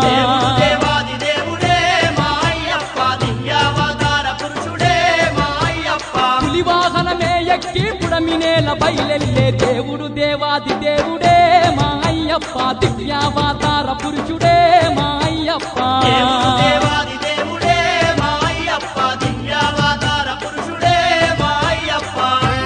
దేవుడు దేవాది దేవుడే మా అయ్యప్ప దివ్యావతార పురుషుడే మా అయ్యప్ప పులి వాహనమే ఎక్కి పుడమినేల బయలెల్లే దేవుడు దేవాది దేవుడే మా అయ్యప్ప దివ్యావతార పురుషుడే మా అయ్యప్ప దేవుడు దేవాది దేవుడే మా అయ్యప్ప దివ్యావతార పురుషుడే మా అయ్యప్ప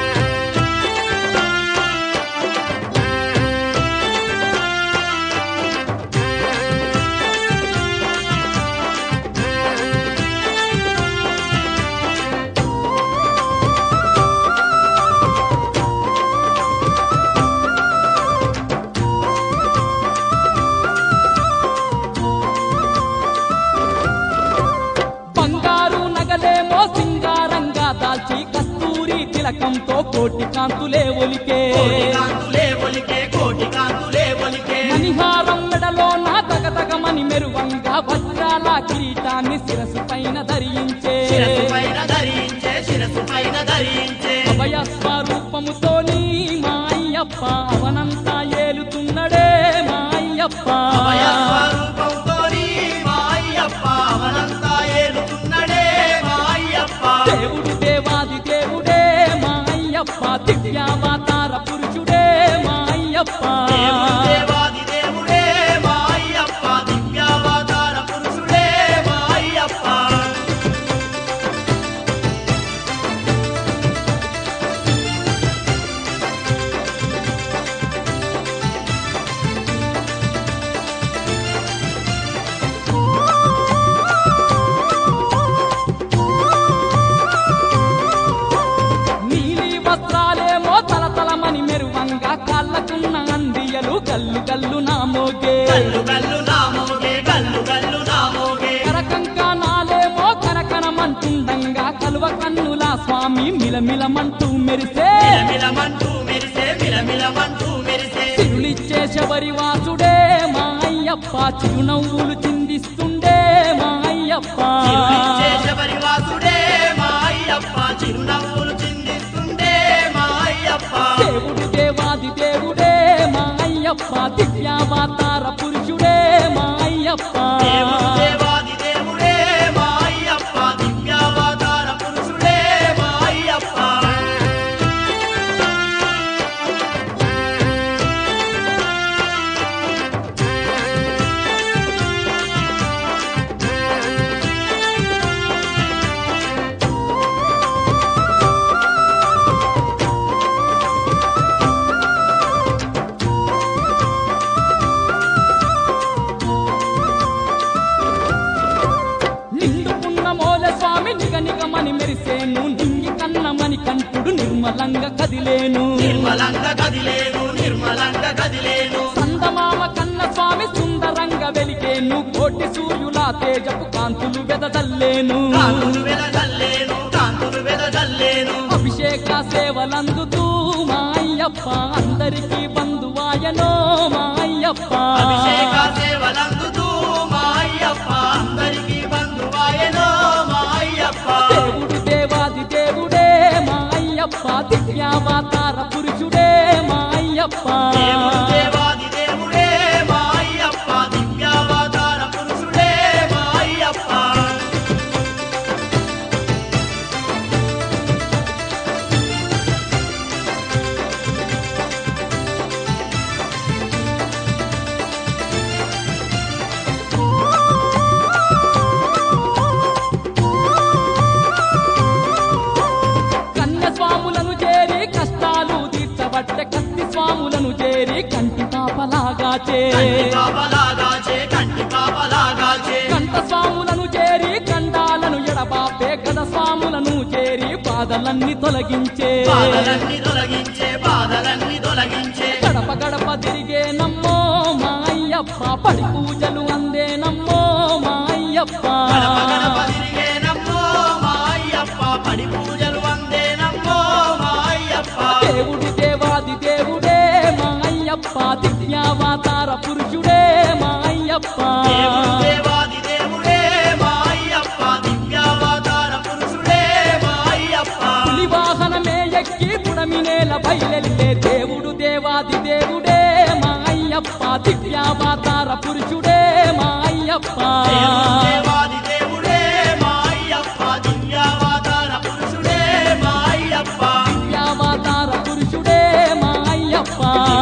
బంగారు నగలేమో సింగారంగా దాల్చి కస్తూరి తిలకంతో కోటి కాంతులే ఒలికే కోటి కాంతులే ఒలికే కోటి కాంతులే ఒలికే మణిహారం మెడలో నా తగతగమని మెరువంగా వజ్రాల కిరీటాన్ని శిరసు పైన ధరించే శిరసు పైన ధరించే శిరసు పైన ధరించే అభయ స్వరూపముతోని మా అయ్యప్ప అవనంతా ఏలుతున్నడే మా అయ్యప్ప అభయ స్వరూపంతోని మా అయ్యప్ప అవనంతా ఏలుతున్నడే మా అయ్యప్ప దేవుడు దేవాది దేవుడే మా అయ్యప్ప దివ్యావతార పురుషుడే మా అయ్యప్ప దేవుడు దేవాది దేవుడే మా అయ్యప్ప దివ్యావతార పురుషుడే మా అయ్యప్ప నీలి వస్త్రాలేమో తలతలమని మెరువంగా కాళ్ళకున్న అందియలు గల్లు గల్లు నా మోగే గల్లు గల్లు నామోగే గల్లు గల్లు నామోగే కరకంకానాలేమో కనకనమంటుండంగా కలువ కన్నుల స్వామి మిలమిలమంటూ మెరిసే మిలమిలమంటూ మెరిసే మిలమిలమంటూ మెరిసే సిరులిచ్చే శబరి వాసుడే మా అయ్యప్ప చిరునవ్వులు చిందిస్తుండే మా అయ్యప్ప చిరునిచ్చే శబరివాసుడే మా అయ్యప్ప చిరునవ్వులు చిందిస్తుండే మా అయ్యప్ప దేవుడు దేవాది దేవుడే మా అయ్యప్ప దివ్యావతార పురుషుడే మా అయ్యప్ప దేవుడు దేవాది దేవుడే మా అయ్యప్ప దివ్యావతార పురుషుడే మా అయ్యప్ప నిండుకున్న మోల స్వామి నిగ నిగమని మెరిసేను నింగి కన్నమని కంటుడు నిర్మలంగా కదిలేను నిర్మలంగా కదిలేను నిర్మలంగా కదిలేను సందమామ కన్న స్వామి సుందరంగా వెలిగేను కోటి సూర్యుల తేజపు కాంతులు వెదజల్లేను కాంతులు వెదజల్లేను కాంతులు వెదజల్లేను అభిషేక సేవలందుతూ మా అయ్యప్ప అందరికీ బంధువాయనో మా అయ్యప్ప అభిషేక సేవలందుతూ మా అయ్యప్ప అందరికీ బంధువాయనో మా అయ్యప్ప దేవుడు దేవాది దేవుడే మా అయ్యప్ప దివ్యావతార పురుషుడే మా అయ్యప్ప దేవుడు దేవాది దేవుడే మా అయ్యప్ప దివ్యావతార పురుషుడే మా అయ్యప్ప కన్య స్వాములను చేరి కష్టాలు తీర్చబట్టే కత్తి స్వాములను చేరి కంటి పాపలాగాచే కంటి పాపలాగాచే కంటి పాపలాగాచే కంట స్వాములను చేరి కండాలను ఎడబాపే గద స్వాములను చేరి బాధలన్నీ తొలగించే బాధలన్నీ తొలగించే బాధలన్నీ తొలగించే గడప గడప తిరిగే నమ్మో మా అయ్యప్ప పడి పూజలు అందే నమ్మో మా అయ్యప్ప గడప గడప తిరిగేనమ్మో మా అయ్యప్ప పడి పూజలు వందేనమ్మో మా అయ్యప్ప దేవుడు దేవాది దేవుడే మా అయ్యప్ప దివ్యావతార పురుషుడే మా అయ్యప్ప దేవుడు దేవాది దేవుడే మా అయ్యప్ప దివ్యావతార పురుషుడే మా అయ్యప్ప పులి వాహనమే ఎక్కి పుడమినేల బయలెళ్ళే దేవుడు దేవాది దేవుడే మా అయ్యప్ప దివ్యావతార పురుషుడే మా అయ్యప్ప అయ్యప్ప